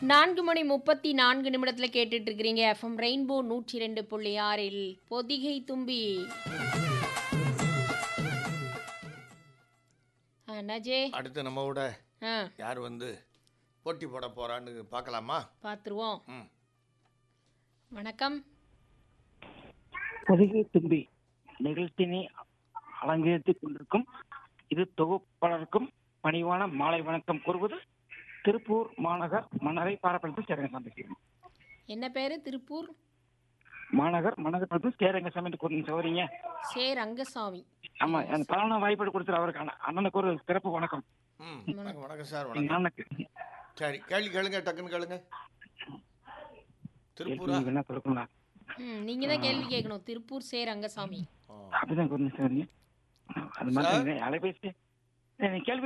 நான்கு மணி முப்பத்தி நான்கு நிமிடத்தில் கேட்டுட்டு இருக்கிறீங்க எஃப்எம் ரெயின்போ நூற்றி ரெண்டு புள்ளி ஆறில் பொதிகை தும்பி ஆ, நஜே அடுத்து நம்ம விட ஆ யார் வந்து போட்டி போட போறான்னு பார்க்கலாமா பார்த்துருவோம் ம் வணக்கம் பொதிகை தும்பி நிகழ்ச்சியினை அலங்கரித்துக் கொண்டிருக்கும் இது தொகுப்பாளருக்கும் பணிவான மாலை வணக்கம் கூறுவது திருப்பூர் மாநகர் மன்னரை பாரப்படுத்தி சேரங்கசாமி என்ன பேரு திருப்பூர் மாநகர் மன்னரை சேரங்கசாமி கூறுங்க சௌரிங்க சே ரங்கசாமி ஆமா அந்த பலன வாய்ப்பு கொடுத்துரு அவருக்கு அண்ண- அண்ணனுக்கு ஒரு சிறப்பு வணக்கம் ம் வணக்கம் வணக்கம் சார் எங்க வணக்கம் அண்ணனுக்கு சரி கேள்வி கேளுங்க டக்குன்னு கேளுங்க திருப்பூரா என்ன கொடுக்கலாம் ம் நீங்க தான் கேள்வி கேட்கணும் திருப்பூர் சே ரங்கசாமி ஆ. அப்படிதான் கூறுங்க சௌரிங்க அது மாதிரி அலைபேசி கேள்வி